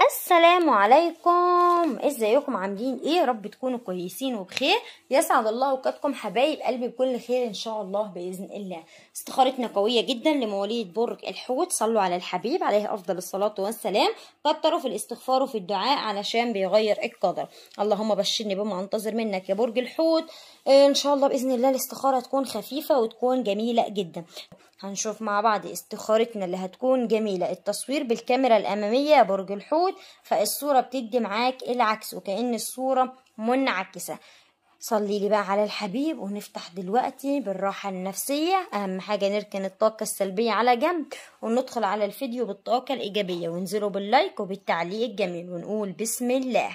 السلام عليكم ازيكم عاملين ايه يا رب تكونوا كويسين وبخير يسعد الله اوقاتكم حبايب قلبي بكل خير ان شاء الله باذن الله استخارتنا قويه جدا لمواليد برج الحوت صلوا على الحبيب عليه افضل الصلاه والسلام كتروا في الاستغفار وفي الدعاء علشان بيغير القدر اللهم بشرني بما انتظر منك يا برج الحوت ان شاء الله باذن الله الاستخاره تكون خفيفه وتكون جميله جدا هنشوف مع بعض استخارتنا اللي هتكون جميلة التصوير بالكاميرا الأمامية يا برج الحوت فالصورة بتدي معاك العكس وكأن الصورة منعكسة صلي لي بقى على الحبيب ونفتح دلوقتي بالراحة النفسية أهم حاجة نركن الطاقة السلبية على جنب وندخل على الفيديو بالطاقة الإيجابية وننزله باللايك وبالتعليق الجميل ونقول بسم الله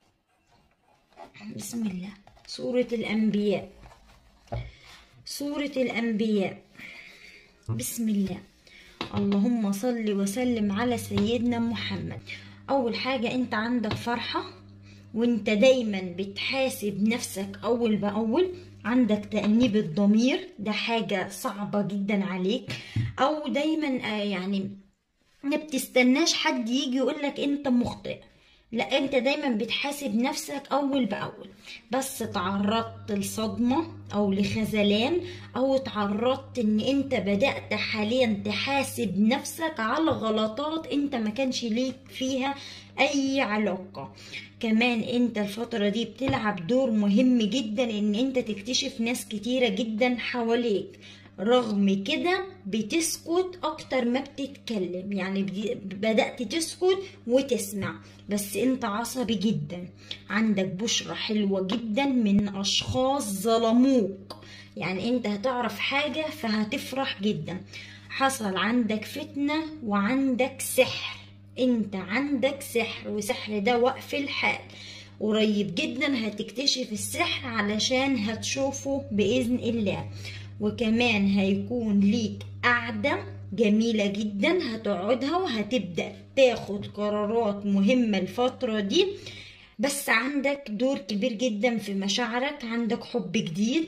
بسم الله سورة الأنبياء سورة الأنبياء بسم الله اللهم صل وسلم على سيدنا محمد اول حاجة انت عندك فرحة وانت دايما بتحاسب نفسك اول باول عندك تأنيب الضمير ده حاجة صعبة جدا عليك او دايما يعني ما بتستناش حد يجي يقولك انت مخطئ لا انت دايما بتحاسب نفسك اول باول بس تعرضت لصدمة او لخذلان او تعرضت ان انت بدأت حاليا تحاسب نفسك على غلطات انت ما كانش ليك فيها اي علاقة كمان انت الفترة دي بتلعب دور مهم جدا ان انت تكتشف ناس كتيرة جدا حواليك رغم كده بتسكت اكتر ما بتتكلم يعني بدأت تسكت وتسمع بس انت عصبي جدا عندك بشرة حلوة جدا من اشخاص ظلموك يعني انت هتعرف حاجة فهتفرح جدا حصل عندك فتنة وعندك سحر انت عندك سحر وسحر ده وقف الحال قريب جدا هتكتشف السحر علشان هتشوفه بإذن الله وكمان هيكون ليك قعدة جميلة جدا هتقعدها وهتبدأ تاخد قرارات مهمة الفترة دي بس عندك دور كبير جدا في مشاعرك عندك حب جديد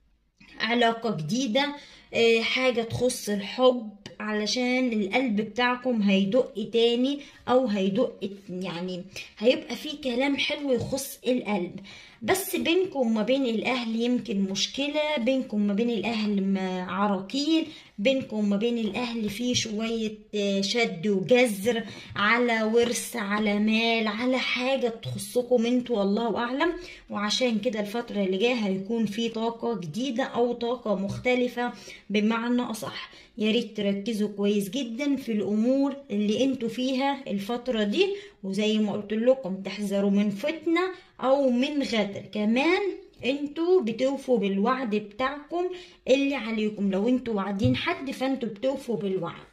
علاقة جديدة حاجة تخص الحب علشان القلب بتاعكم هيدق تاني او هيدق يعني هيبقى في كلام حلو يخص القلب بس بينكم وما بين الاهل يمكن مشكلة بينكم وما بين الاهل عراكيل بينكم وما بين الاهل في شوية شد وجزر على ورث على مال على حاجة تخصكم انتوا والله اعلم وعشان كده الفترة اللي جاية هيكون في طاقة جديدة او طاقة مختلفة بمعنى اصح يا ريت تركزوا كويس جدا في الامور اللي انتوا فيها الفترة دي وزي ما قلت لكم تحذروا من فتنة او من غدر كمان انتوا بتوفوا بالوعد بتاعكم اللي عليكم لو انتوا واعدين حد فانتوا بتوفوا بالوعد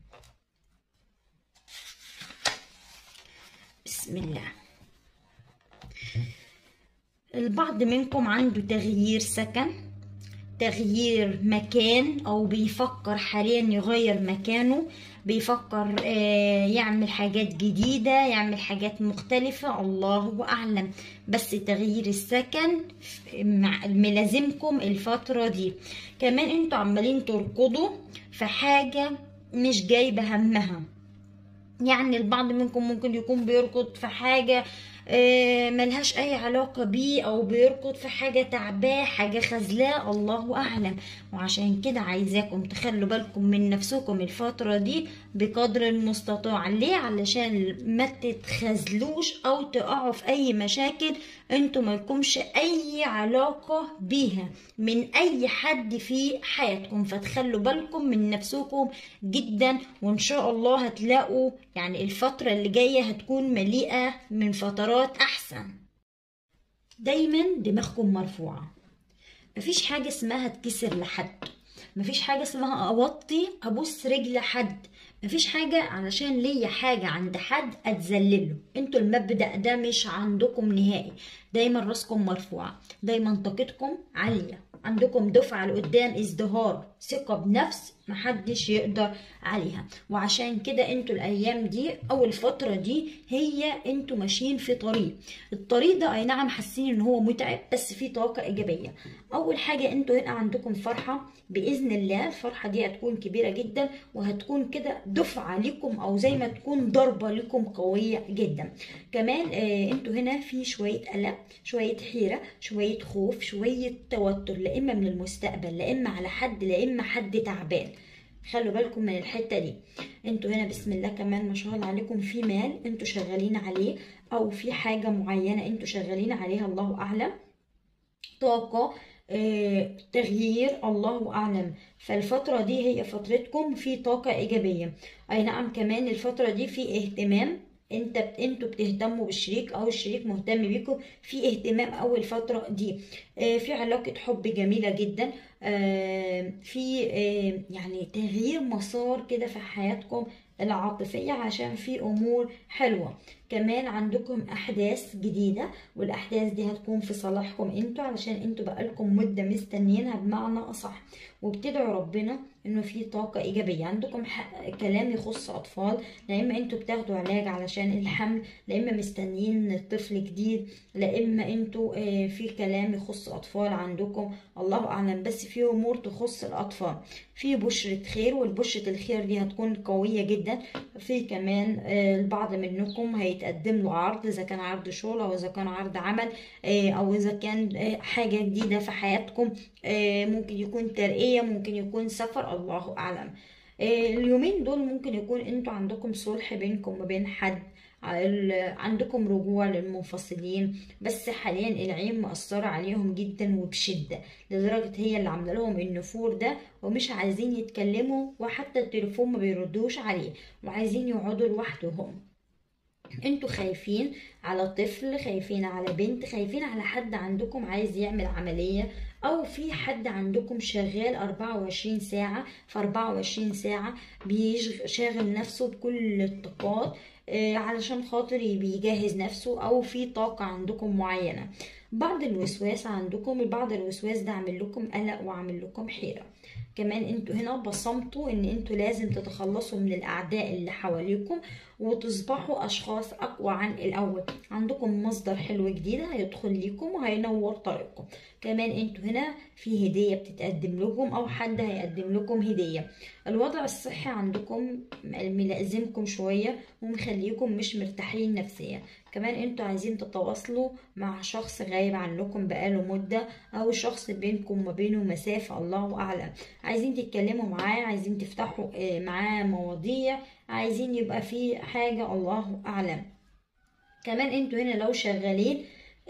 بسم الله البعض منكم عنده تغيير سكن تغيير مكان او بيفكر حاليا يغير مكانه بيفكر يعمل حاجات جديدة يعمل حاجات مختلفة الله أعلم بس تغيير السكن ملازمكم الفترة دي كمان انتوا عمالين تركضوا في حاجة مش جايبة همها يعني البعض منكم ممكن يكون بيركض في حاجة ملهاش اي علاقة بيه او بيركض في حاجة تعباه حاجة خزلاه الله اعلم وعشان كده عايزاكم تخلوا بالكم من نفسكم الفترة دي بقدر المستطاع ليه علشان ما تتخزلوش او تقعوا في اي مشاكل انتوا مالكمش اي علاقة بيها من اي حد في حياتكم فتخلوا بالكم من نفسكم جدا وان شاء الله هتلاقوا يعني الفترة اللي جاية هتكون مليئة من فترات احسن دايما دماغكم مرفوعة مفيش حاجة اسمها تكسر لحد مفيش حاجة اسمها اوطي ابوس رجل حد مفيش حاجة علشان ليا حاجة عند حد اتذلله انتوا المبدأ ده مش عندكم نهائي دايما راسكم مرفوعة دايما طاقتكم عالية عندكم دفعة لقدام ازدهار ثقة بنفس محدش يقدر عليها وعشان كده انتوا الايام دي او الفترة دي هي انتوا ماشيين في طريق الطريق ده اي نعم حاسين ان هو متعب بس فيه طاقة ايجابية اول حاجة انتوا هنا عندكم فرحة باذن الله الفرحة دي هتكون كبيرة جدا وهتكون كده دفعة لكم او زي ما تكون ضربة لكم قوية جدا كمان آه انتوا هنا في شوية قلق شوية حيرة شوية خوف شوية توتر لا اما من المستقبل لا اما على حد لا اما حد تعبان خلوا بالكم من الحته دي انتوا هنا بسم الله كمان ما شاء الله عليكم في مال انتوا شغالين عليه او في حاجه معينه انتوا شغالين عليها الله اعلم طاقه آه، تغيير الله اعلم فالفتره دي هي فترتكم في طاقه ايجابيه اي نعم كمان الفتره دي في اهتمام انت انتوا بتهتموا بالشريك او الشريك مهتم بيكم في اهتمام اول فتره دي آه، في علاقه حب جميله جدا آه، في آه، يعني تغيير مسار كده في حياتكم العاطفية عشان في أمور حلوة كمان عندكم أحداث جديدة والأحداث دي هتكون في صالحكم انتوا علشان انتوا بقالكم مدة مستنيينها بمعنى أصح وبتدعوا ربنا انه في طاقة ايجابية عندكم ح- كلام يخص اطفال لا اما انتوا بتاخدوا علاج علشان الحمل لا اما مستنيين طفل جديد لا اما انتوا آه، في كلام يخص اطفال عندكم الله اعلم بس في امور تخص الاطفال في بشرة خير والبشرة الخير دي هتكون قوية جدا في كمان آه، البعض منكم هيتقدم له عرض اذا كان عرض شغل او اذا كان عرض عمل آه، او اذا كان آه، حاجة جديدة في حياتكم آه، ممكن يكون ترقية ممكن يكون سفر الله أعلم آه، اليومين دول ممكن يكون انتوا عندكم صلح بينكم وبين حد ال- عندكم رجوع للمنفصلين بس حاليا العين مأثرة عليهم جدا وبشدة لدرجة هي اللي عاملة لهم النفور ده ومش عايزين يتكلموا وحتى التليفون ما بيردوش عليه وعايزين يقعدوا لوحدهم انتوا خايفين على طفل خايفين على بنت خايفين على حد عندكم عايز يعمل عملية او في حد عندكم شغال 24 ساعة في 24 ساعة بيشغل نفسه بكل الطاقات آه، علشان خاطر بيجهز نفسه او في طاقة عندكم معينة بعض الوسواس عندكم بعض الوسواس ده عامل لكم قلق وعامل لكم حيرة كمان انتوا هنا بصمتوا ان انتوا لازم تتخلصوا من الاعداء اللي حواليكم وتصبحوا اشخاص اقوى عن الاول عندكم مصدر حلو جديد هيدخل ليكم وهينور طريقكم كمان انتوا هنا في هدية بتتقدم لكم او حد هيقدم لكم هدية الوضع الصحي عندكم ملازمكم شوية ومخليكم مش مرتاحين نفسيا كمان انتوا عايزين تتواصلوا مع شخص غايب عنكم بقاله مدة او شخص بينكم وما بينه مسافة الله اعلم عايزين تتكلموا معاه عايزين تفتحوا آه، معاه مواضيع عايزين يبقى في حاجة الله اعلم كمان انتوا هنا لو شغالين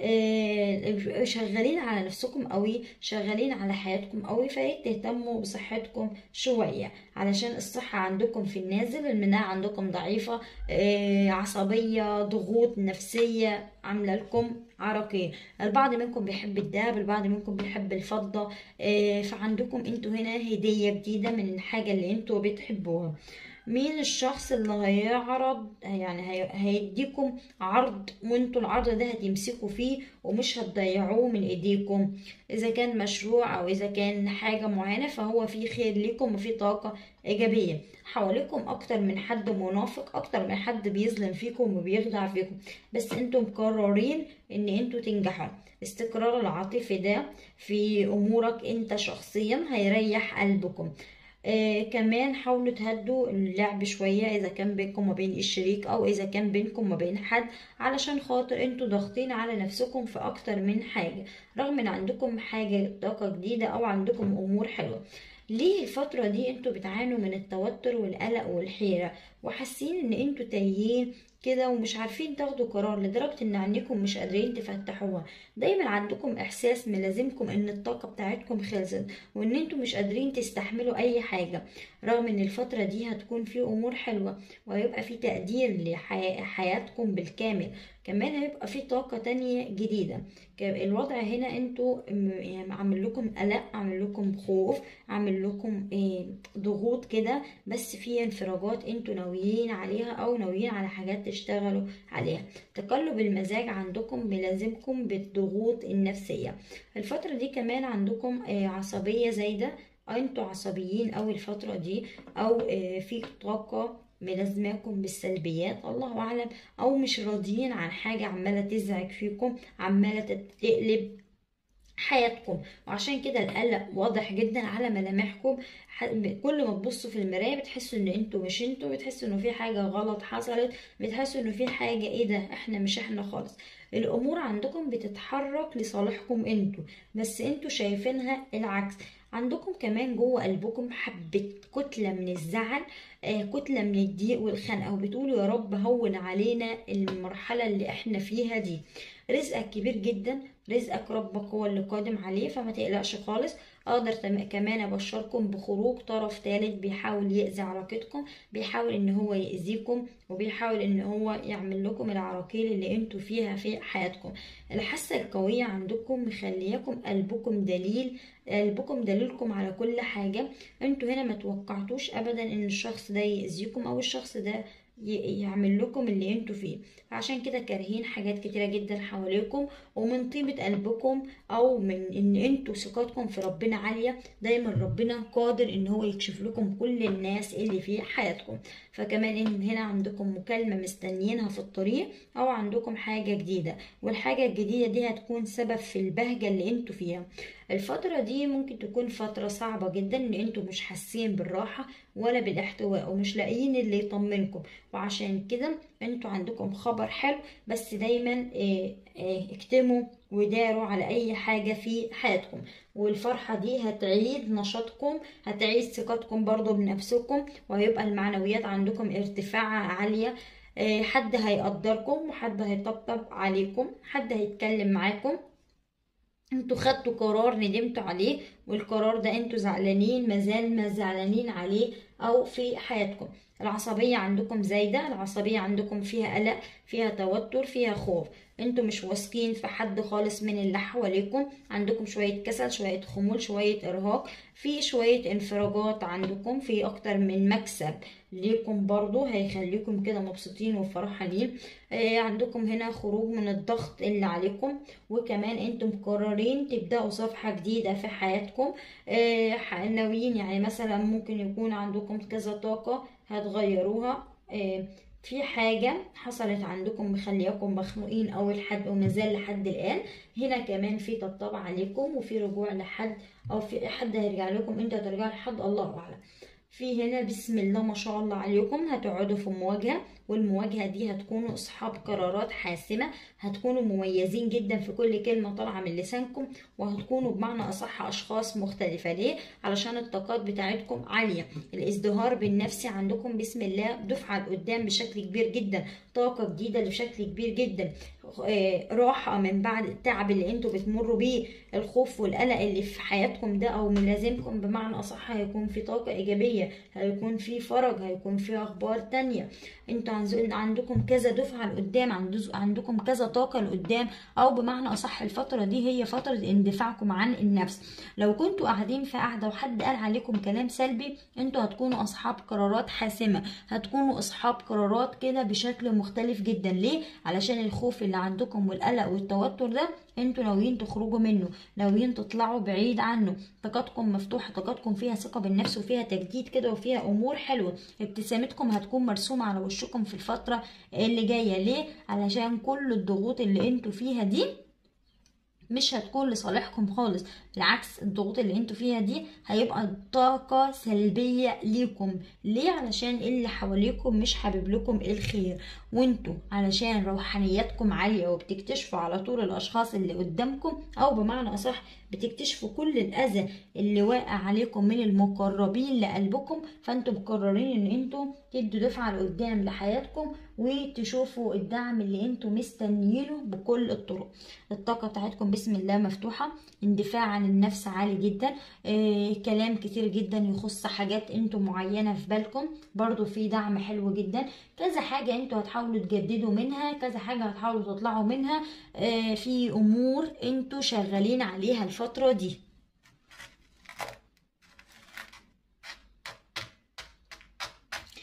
آه، شغالين على نفسكم قوي شغالين على حياتكم قوي فايه تهتموا بصحتكم شوية علشان الصحة عندكم في النازل المناعة عندكم ضعيفة آه، عصبية ضغوط نفسية عاملة لكم عراقيل البعض منكم بيحب الدهب البعض منكم بيحب الفضة آه، فعندكم انتوا هنا هدية جديدة من الحاجة اللي انتوا بتحبوها مين الشخص اللي هيعرض يعني هي- هيديكم عرض وانتوا العرض ده هتمسكوا فيه ومش هتضيعوه من ايديكم اذا كان مشروع او اذا كان حاجة معينة فهو في خير ليكم وفي طاقة ايجابية حواليكم اكتر من حد منافق اكتر من حد بيظلم فيكم وبيخدع فيكم بس انتم مقررين ان انتوا تنجحوا استقرار العاطفي ده في امورك انت شخصيا هيريح قلبكم آه كمان حاولوا تهدوا اللعب شوية إذا كان بينكم وما بين الشريك أو إذا كان بينكم وما بين حد علشان خاطر انتوا ضاغطين على نفسكم في أكتر من حاجة رغم إن عندكم حاجة طاقة جديدة أو عندكم أمور حلوة ليه الفترة دي انتوا بتعانوا من التوتر والقلق والحيرة وحاسين ان انتوا تايهين كده ومش عارفين تاخدوا قرار لدرجة ان عينيكم مش قادرين تفتحوها دايما عندكم احساس ملازمكم ان الطاقة بتاعتكم خلصت وان انتوا مش قادرين تستحملوا اي حاجة رغم ان الفترة دي هتكون في امور حلوة وهيبقى في تقدير لحياتكم بالكامل كمان هيبقى في طاقة تانية جديدة ك- الوضع هنا انتوا م- يعني عامل لكم قلق عامل لكم خوف عامل لكم إيه ضغوط كده بس في انفراجات انتوا ناويين عليها او ناويين على حاجات تشتغلوا عليها تقلب المزاج عندكم بيلازمكم بالضغوط النفسية الفترة دي كمان عندكم آه، عصبية زايدة انتوا عصبيين أوي الفترة دي او آه، في طاقة ملازماكم بالسلبيات الله اعلم او مش راضيين عن حاجة عمالة تزعج فيكم عمالة تقلب حياتكم وعشان كده القلق واضح جدا على ملامحكم ح- كل ما تبصوا في المرايه بتحسوا ان انتوا مش انتوا بتحسوا انه في حاجه غلط حصلت بتحسوا انه في حاجه ايه ده احنا مش احنا خالص الامور عندكم بتتحرك لصالحكم انتوا بس انتوا شايفينها العكس عندكم كمان جوه قلبكم حبة كتلة من الزعل آه، كتلة من الضيق والخنقة وبتقولوا يا رب هون علينا المرحلة اللي احنا فيها دي رزقك كبير جدا رزقك ربك هو اللي قادم عليه فما تقلقش خالص اقدر تم- كمان ابشركم بخروج طرف ثالث بيحاول يأذي علاقتكم بيحاول ان هو يأذيكم وبيحاول ان هو يعمل لكم العراقيل اللي انتوا فيها في حياتكم الحاسة القوية عندكم مخلياكم قلبكم دليل قلبكم دليلكم على كل حاجة انتوا هنا ما توقعتوش ابدا ان الشخص ده يأذيكم او الشخص ده ي- يعمل لكم اللي انتوا فيه عشان كده كارهين حاجات كتيرة جدا حواليكم ومن طيبة قلبكم او من ان انتوا ثقتكم في ربنا عالية دايما ربنا قادر ان هو يكشف لكم كل الناس اللي في حياتكم فكمان ان هنا عندكم مكالمة مستنيينها في الطريق او عندكم حاجة جديدة والحاجة الجديدة دي هتكون سبب في البهجة اللي انتوا فيها الفترة دي ممكن تكون فترة صعبة جدا ان انتوا مش حاسين بالراحة ولا بالاحتواء ومش لاقيين اللي يطمنكم وعشان كده انتوا عندكم خبر حلو بس دايما اه اه اكتموا وداروا على اي حاجة في حياتكم والفرحة دي هتعيد نشاطكم هتعيد ثقتكم برضو بنفسكم وهيبقى المعنويات عندكم ارتفاع عالية اه حد هيقدركم وحد هيطبطب عليكم حد هيتكلم معاكم انتوا خدتوا قرار ندمتوا عليه والقرار ده انتوا زعلانين مازال ما زعلانين عليه او في حياتكم العصبية عندكم زايدة العصبية عندكم فيها قلق فيها توتر فيها خوف انتوا مش واثقين في حد خالص من اللي حواليكم عندكم شوية كسل شوية خمول شوية ارهاق في شوية انفراجات عندكم في اكتر من مكسب ليكم برضو هيخليكم كده مبسوطين وفرحانين آه عندكم هنا خروج من الضغط اللي عليكم وكمان انتم مقررين تبدأوا صفحة جديدة في حياتكم آه ح- ناويين يعني مثلا ممكن يكون عندكم كذا طاقة هتغيروها آه في حاجة حصلت عندكم مخلياكم مخنوقين أو لحد ومازال لحد الآن هنا كمان في طبطبة عليكم وفي رجوع لحد أو في حد هيرجع لكم انت هترجع لحد الله أعلم في هنا بسم الله ما شاء الله عليكم هتقعدوا في مواجهة والمواجهة دي هتكونوا أصحاب قرارات حاسمة هتكونوا مميزين جدا في كل كلمة طالعة من لسانكم وهتكونوا بمعنى أصح أشخاص مختلفة ليه؟ علشان الطاقات بتاعتكم عالية الازدهار بالنفسي عندكم بسم الله دفعة لقدام بشكل كبير جدا طاقة جديدة بشكل كبير جدا آه، راحة من بعد التعب اللي انتوا بتمروا بيه الخوف والقلق اللي في حياتكم ده او ملازمكم بمعنى اصح هيكون في طاقة ايجابية هيكون في فرج هيكون في اخبار تانية انتوا عن- عندكم كذا دفعة لقدام عندز- عندكم كذا طاقة لقدام او بمعنى اصح الفترة دي هي فترة اندفاعكم عن النفس لو كنتوا قاعدين في قعدة وحد قال عليكم كلام سلبي انتوا هتكونوا اصحاب قرارات حاسمة هتكونوا اصحاب قرارات كده بشكل مختلف جدا ليه علشان الخوف اللي عندكم والقلق والتوتر ده انتوا ناويين تخرجوا منه ناويين تطلعوا بعيد عنه طاقتكم مفتوحة طاقتكم فيها ثقة بالنفس وفيها تجديد كده وفيها امور حلوة ابتسامتكم هتكون مرسومة على وشكم في الفترة اللي جاية ليه علشان كل الضغوط اللي انتوا فيها دي مش هتكون لصالحكم خالص بالعكس الضغوط اللي انتوا فيها دي هيبقى طاقة سلبية ليكم ليه علشان اللي حواليكم مش حابب لكم الخير وانتوا علشان روحانياتكم عالية وبتكتشفوا على طول الاشخاص اللي قدامكم او بمعنى اصح بتكتشفوا كل الاذى اللي واقع عليكم من المقربين لقلبكم فانتوا مقررين ان انتوا تدوا دفعة لقدام لحياتكم وتشوفوا الدعم اللي انتوا مستنيينه بكل الطرق الطاقة بتاعتكم بسم الله مفتوحة اندفاع عن النفس عالي جدا آه كلام كتير جدا يخص حاجات انتوا معينة في بالكم برضو في دعم حلو جدا كذا حاجة انتوا هتحاولوا تجددوا منها كذا حاجة هتحاولوا تطلعوا منها آه في امور انتوا شغالين عليها الفترة دي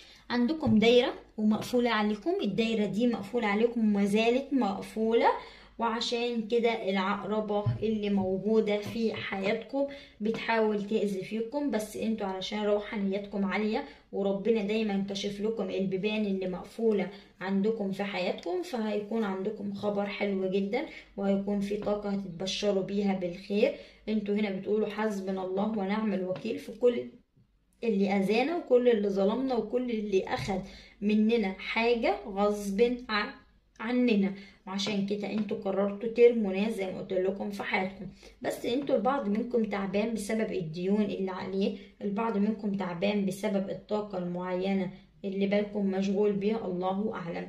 عندكم دايرة ومقفولة عليكم الدايرة دي مقفولة عليكم وما زالت مقفولة وعشان كده العقربة اللي موجودة في حياتكم بتحاول تأذي فيكم بس انتوا علشان روحانيتكم عالية وربنا دايما كشف لكم البيبان اللي مقفولة عندكم في حياتكم فهيكون عندكم خبر حلو جدا وهيكون في طاقة هتتبشروا بيها بالخير انتوا هنا بتقولوا حسبنا الله ونعم الوكيل في كل اللي اذانا وكل اللي ظلمنا وكل اللي اخد مننا حاجة غصب عننا وعشان كده انتوا قررتوا ترموا ناس زي ما قلت لكم في حياتكم بس انتوا البعض منكم تعبان بسبب الديون اللي عليه البعض منكم تعبان بسبب الطاقة المعينة اللي بالكم مشغول بيها الله اعلم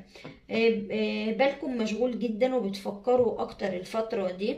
بالكم مشغول جدا وبتفكروا اكتر الفترة دي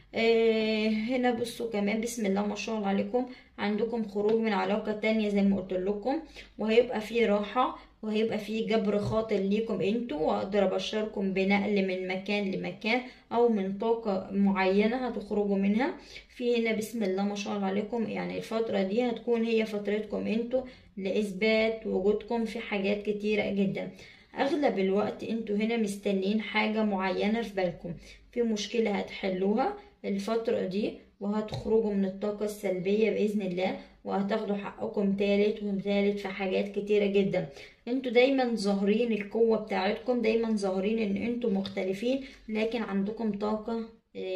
هنا بصوا كمان بسم الله ما شاء الله عليكم عندكم خروج من علاقة تانية زي ما قلت لكم وهيبقى في راحة وهيبقى في جبر خاطر ليكم انتوا واقدر ابشركم بنقل من مكان لمكان او من طاقة معينة هتخرجوا منها في هنا بسم الله ما شاء الله عليكم يعني الفترة دي هتكون هي فترتكم انتوا لاثبات وجودكم في حاجات كتيرة جدا اغلب الوقت انتوا هنا مستنيين حاجة معينة في بالكم في مشكلة هتحلوها الفترة دي وهتخرجوا من الطاقة السلبية بإذن الله وهتاخدوا حقكم تالت وتالت في حاجات كتيرة جدا انتوا دايما ظاهرين القوة بتاعتكم دايما ظاهرين ان انتوا مختلفين لكن عندكم طاقة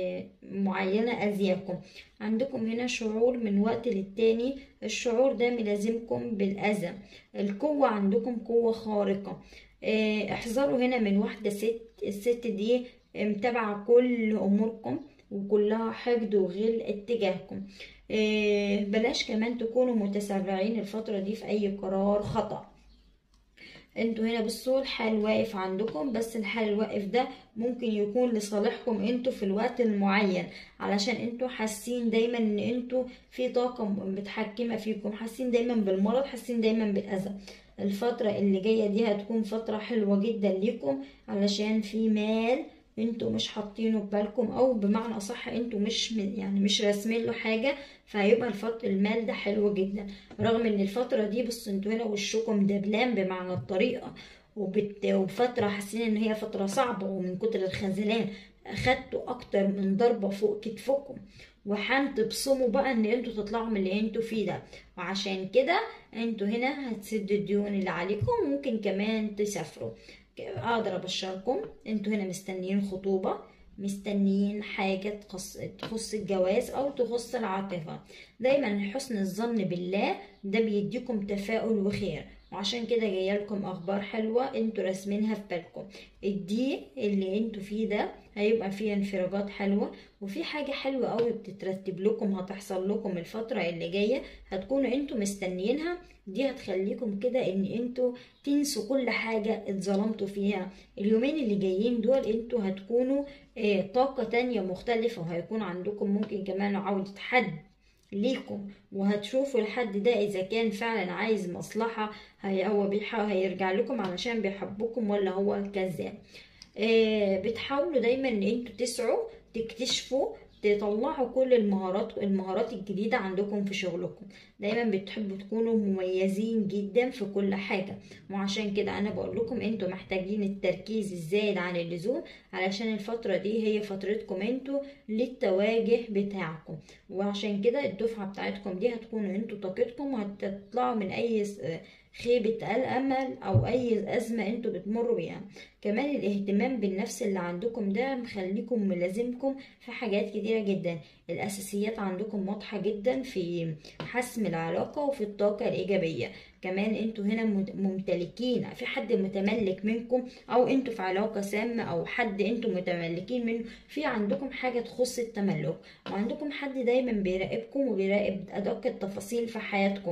معينة أذياكم عندكم هنا شعور من وقت للتاني الشعور ده ملازمكم بالأذى القوة عندكم قوة خارقة احذروا هنا من واحدة ست الست دي متابعة كل أموركم وكلها حقد وغل اتجاهكم إيه بلاش كمان تكونوا متسرعين الفترة دي في أي قرار خطأ انتوا هنا بصوا الحال واقف عندكم بس الحال الواقف ده ممكن يكون لصالحكم انتوا في الوقت المعين علشان انتوا حاسين دايما ان انتوا في طاقة متحكمة فيكم حاسين دايما بالمرض حاسين دايما بالأذى الفترة اللي جاية دي هتكون فترة حلوة جدا ليكم علشان في مال انتوا مش حاطينه في بالكم او بمعنى اصح انتوا مش يعني مش راسمين له حاجه فهيبقى الفترة المال ده حلو جدا رغم ان الفتره دي بص انتوا هنا وشكم دبلان بمعنى الطريقه وبت... وفتره حاسين ان هي فتره صعبه ومن كتر الخذلان اخدتوا اكتر من ضربه فوق كتفكم وهتبصموا بقى ان انتوا تطلعوا من اللي انتوا فيه ده وعشان كده انتوا هنا هتسدوا الديون اللي عليكم وممكن كمان تسافروا اقدر ابشركم انتوا هنا مستنيين خطوبة مستنيين حاجة تخص, تخص الجواز او تخص العاطفة دايما حسن الظن بالله ده بيديكم تفاؤل وخير وعشان كده جايه لكم اخبار حلوه انتوا راسمينها في بالكم الدي اللي انتوا فيه ده هيبقى فيه انفراجات حلوه وفي حاجه حلوه قوي بتترتب لكم هتحصل لكم الفتره اللي جايه هتكونوا انتوا مستنيينها دي هتخليكم كده ان انتوا تنسوا كل حاجه اتظلمتوا فيها اليومين اللي جايين دول انتوا هتكونوا اه طاقه تانية مختلفه وهيكون عندكم ممكن كمان عوده حد ليكم وهتشوفوا الحد ده اذا كان فعلا عايز مصلحة هي هو بيحاول هيرجع لكم علشان بيحبكم ولا هو كذاب آه بتحاولوا دايما ان انتوا تسعوا تكتشفوا تطلعوا كل المهارات المهارات الجديدة عندكم في شغلكم دايما بتحبوا تكونوا مميزين جدا في كل حاجة وعشان كده انا بقول لكم انتوا محتاجين التركيز الزايد عن اللزوم علشان الفترة دي هي فترتكم انتوا للتواجه بتاعكم وعشان كده الدفعة بتاعتكم دي هتكونوا انتوا طاقتكم وهتطلعوا من اي خيبة الأمل أو أي أزمة انتوا بتمروا بيها كمان الاهتمام بالنفس اللي عندكم ده مخليكم ملازمكم في حاجات كتيرة جدا الأساسيات عندكم واضحة جدا في حسم العلاقة وفي الطاقة الإيجابية كمان انتوا هنا ممتلكين في حد متملك منكم او انتوا في علاقة سامة او حد انتوا متملكين منه في عندكم حاجة تخص التملك وعندكم حد دايما بيراقبكم وبيراقب ادق التفاصيل في حياتكم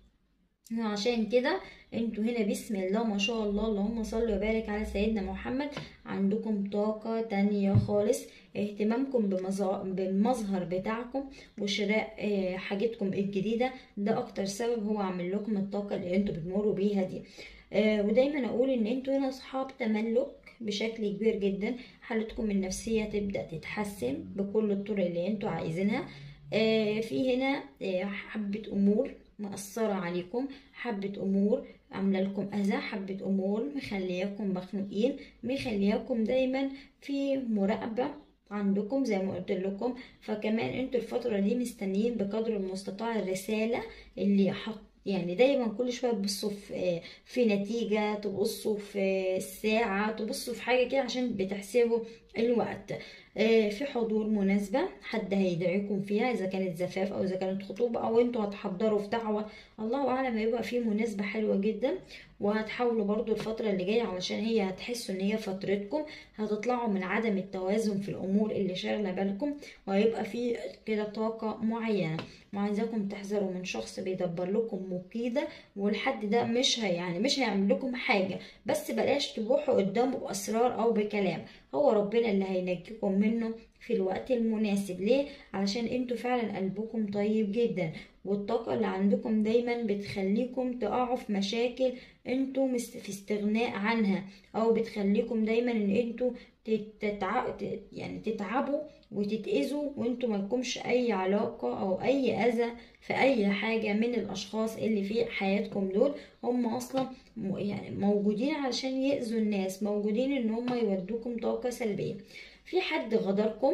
وعشان كده انتوا هنا بسم الله ما شاء الله اللهم صل وبارك على سيدنا محمد عندكم طاقة تانية خالص اهتمامكم بالمظهر بتاعكم وشراء حاجتكم الجديدة ده اكتر سبب هو عامل لكم الطاقة اللي انتوا بتمروا بيها دي ودايما اقول ان انتوا هنا اصحاب تملك بشكل كبير جدا حالتكم النفسية تبدأ تتحسن بكل الطرق اللي انتوا عايزينها في هنا حبة امور مأثرة عليكم حبة أمور عاملة لكم أذى حبة أمور مخلياكم مخنوقين مخلياكم دايما في مراقبة عندكم زي ما قلت لكم فكمان انتوا الفترة دي مستنيين بقدر المستطاع الرسالة اللي حط يعني دايما كل شويه تبصوا في في نتيجه تبصوا في الساعه تبصوا في حاجه كده عشان بتحسبوا الوقت آه، في حضور مناسبة حد هيدعيكم فيها إذا كانت زفاف أو إذا كانت خطوبة أو أنتوا هتحضروا في دعوة الله أعلم هيبقى في مناسبة حلوة جدا وهتحاولوا برضو الفترة اللي جاية علشان هي هتحسوا إن هي فترتكم هتطلعوا من عدم التوازن في الأمور اللي شاغلة بالكم وهيبقى في كده طاقة معينة وعايزاكم تحذروا من شخص بيدبر لكم مكيدة والحد ده مش هي يعني مش هيعمل لكم حاجة بس بلاش تبوحوا قدامه بأسرار أو بكلام هو ربنا اللي هينجيكم منه في الوقت المناسب ليه علشان انتوا فعلا قلبكم طيب جدا والطاقة اللي عندكم دايما بتخليكم تقعوا في مشاكل انتوا مست- في استغناء عنها او بتخليكم دايما ان انتوا تتع... ت- يعني تتعبوا وتتأذوا وانتوا مالكمش اي علاقة او اي اذى في اي حاجة من الاشخاص اللي في حياتكم دول هم اصلا م- يعني موجودين علشان يأذوا الناس موجودين ان هم يودوكم طاقة سلبية في حد غدركم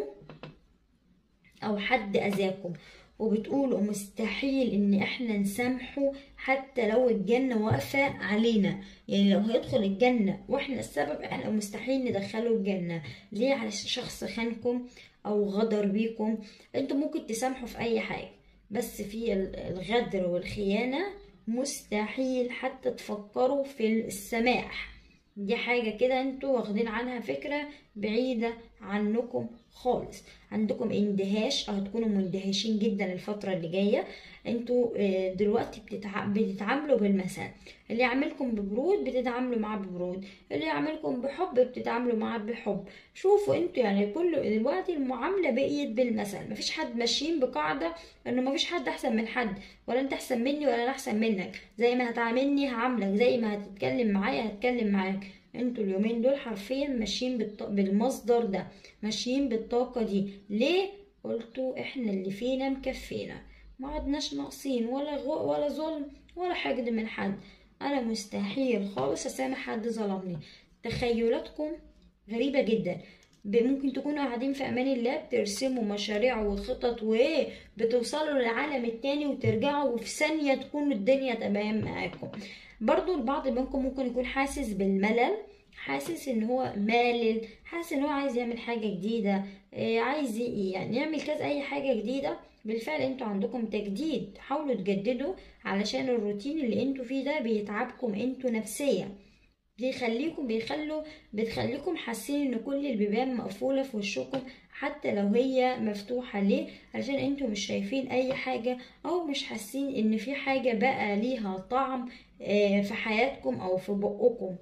او حد اذاكم وبتقولوا مستحيل ان احنا نسامحه حتى لو الجنة واقفة علينا يعني لو هيدخل الجنة واحنا السبب احنا مستحيل ندخله الجنة ليه علشان شخص خانكم او غدر بيكم انتوا ممكن تسامحوا في اي حاجة بس في ال- الغدر والخيانة مستحيل حتى تفكروا في السماح دي حاجة كده انتوا واخدين عنها فكرة بعيدة عنكم خالص عندكم اندهاش او هتكونوا مندهشين جدا الفترة اللي جاية انتوا آه، دلوقتي بتتع... بتتعاملوا بالمثل اللي يعملكم ببرود بتتعاملوا معاه ببرود اللي يعملكم بحب بتتعاملوا معاه بحب شوفوا انتوا يعني كل دلوقتي المعاملة بقيت بالمثل مفيش حد ماشيين بقاعدة انه مفيش حد احسن من حد ولا انت احسن مني ولا انا احسن منك زي ما هتعاملني هعاملك زي ما هتتكلم معايا هتكلم معاك انتوا اليومين دول حرفيا ماشيين بالط... بالمصدر ده ماشيين بالطاقة دي ليه قلتوا احنا اللي فينا مكفينا ما عدناش ناقصين ولا غو... ولا ظلم ولا حقد من حد انا مستحيل خالص اسامح حد ظلمني تخيلاتكم غريبة جدا ب- ممكن تكونوا قاعدين في امان الله بترسموا مشاريع وخطط وايه بتوصلوا للعالم التاني وترجعوا وفي ثانية تكون الدنيا تمام معاكم برضو البعض منكم ممكن يكون حاسس بالملل حاسس ان هو مالل حاسس ان هو عايز يعمل حاجة جديدة آه، عايز ي- يعني يعمل كذا اي حاجة جديدة بالفعل انتوا عندكم تجديد حاولوا تجددوا علشان الروتين اللي انتوا فيه ده بيتعبكم انتوا نفسيا بيخليكم بيخلوا بتخليكم حاسين ان كل البيبان مقفولة في وشكم حتى لو هي مفتوحة ليه علشان انتوا مش شايفين اي حاجة او مش حاسين ان في حاجة بقى ليها طعم آه، في حياتكم او في بقكم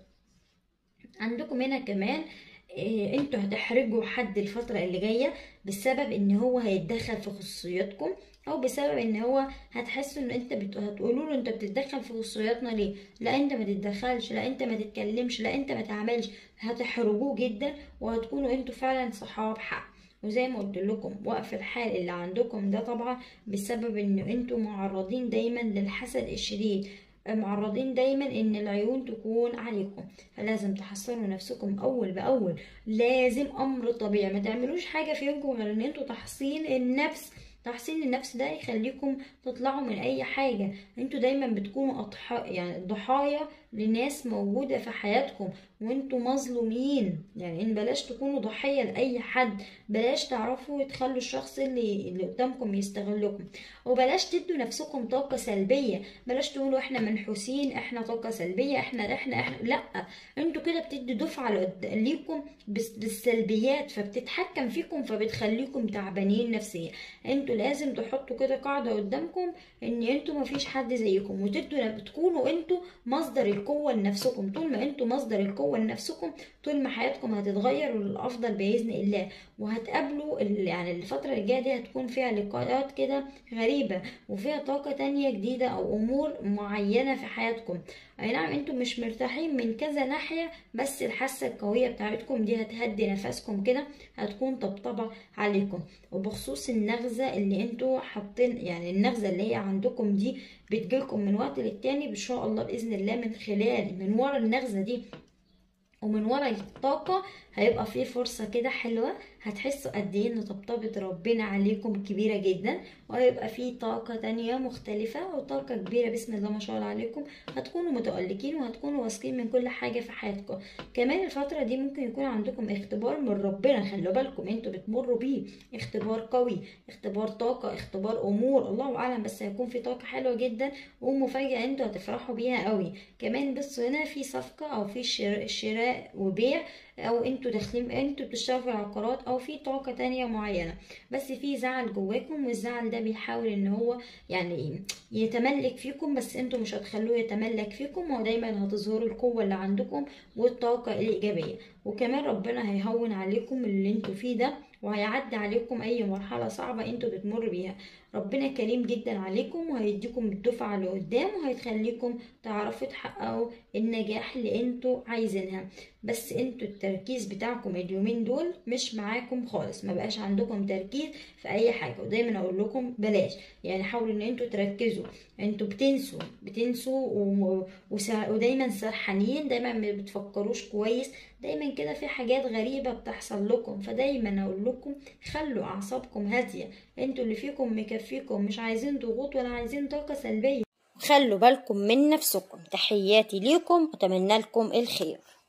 عندكم هنا كمان إيه انتوا هتحرجوا حد الفترة اللي جاية بسبب ان هو هيتدخل في خصوصياتكم او بسبب ان هو هتحسوا ان انت بت... هتقولوا له انت بتتدخل في خصوصياتنا ليه لا انت ما تتدخلش لا انت ما تتكلمش لا انت ما تعملش هتحرجوه جدا وهتكونوا انتوا فعلا صحاب حق وزي ما قلت لكم وقف الحال اللي عندكم ده طبعا بسبب ان انتوا معرضين دايما للحسد الشديد معرضين دايما ان العيون تكون عليكم فلازم تحصنوا نفسكم اول باول لازم امر طبيعي ما تعملوش حاجه في يومكم غير ان انتوا تحصين النفس تحصين النفس ده يخليكم تطلعوا من اي حاجه انتوا دايما بتكونوا أضحى يعني ضحايا لناس موجوده في حياتكم وانتوا مظلومين يعني ان بلاش تكونوا ضحيه لاي حد بلاش تعرفوا تخلوا الشخص اللي اللي قدامكم يستغلكم وبلاش تدوا نفسكم طاقه سلبيه بلاش تقولوا احنا منحوسين احنا طاقه سلبيه احنا احنا احنا لا انتوا كده بتدوا دفعه لقد- ليكم بس- بالسلبيات فبتتحكم فيكم فبتخليكم تعبانين نفسيا انتوا لازم تحطوا كده قاعده قدامكم ان انتوا مفيش حد زيكم وتدوا تكونوا انتوا مصدر القوه لنفسكم طول ما انتوا مصدر القوه لنفسكم طول ما حياتكم هتتغير للافضل باذن الله وهتقابلوا ال- يعني الفتره الجايه دي هتكون فيها لقاءات كده غريبه وفيها طاقه تانية جديده او امور معينه في حياتكم اي نعم انتوا مش مرتاحين من كذا ناحيه بس الحاسه القويه بتاعتكم دي هتهدي نفسكم كده هتكون طبطبه عليكم وبخصوص النغزه اللي انتوا حاطين يعني النغزه اللي هي عندكم دي بتجيلكم من وقت للتاني ان شاء الله باذن الله من خلال من ورا النغزه دي ومن ورا الطاقة هيبقى فيه فرصة كده حلوة هتحسوا قد ايه ان طبطبة ربنا عليكم كبيرة جدا وهيبقى فيه طاقة تانية مختلفة وطاقة كبيرة بسم الله ما شاء الله عليكم هتكونوا متألقين وهتكونوا واثقين من كل حاجة في حياتكم كمان الفترة دي ممكن يكون عندكم اختبار من ربنا خلوا بالكم انتوا بتمروا بيه اختبار قوي اختبار طاقة اختبار امور الله اعلم بس هيكون في طاقة حلوة جدا ومفاجأة انتوا هتفرحوا بيها قوي كمان بصوا هنا في صفقة او في شراء, شراء وبيع او انتوا داخلين انتوا بتشتغلوا في العقارات او في طاقة تانية معينة بس في زعل جواكم والزعل ده بيحاول ان هو يعني ايه يتملك فيكم بس انتوا مش هتخلوه يتملك فيكم ودايما هتظهروا القوة اللي عندكم والطاقة الايجابية وكمان ربنا هيهون عليكم اللي انتوا فيه ده وهيعدي عليكم اي مرحلة صعبة انتوا بتمر بيها ربنا كريم جدا عليكم وهيديكم الدفعة اللي قدام وهيخليكم تعرفوا تحققوا النجاح اللي انتوا عايزينها بس انتوا التركيز بتاعكم اليومين دول مش معاكم خالص ما بقاش عندكم تركيز في اي حاجة ودايما اقول لكم بلاش يعني حاولوا ان انتوا تركزوا انتوا بتنسوا بتنسوا و... وسا... ودايما سرحانين دايما ما بتفكروش كويس دايما كده في حاجات غريبة بتحصل لكم فدايما اقول لكم خلوا اعصابكم هادية انتوا اللي فيكم مكفيكم مش عايزين ضغوط ولا عايزين طاقة سلبية خلوا بالكم من نفسكم تحياتي ليكم واتمنى لكم الخير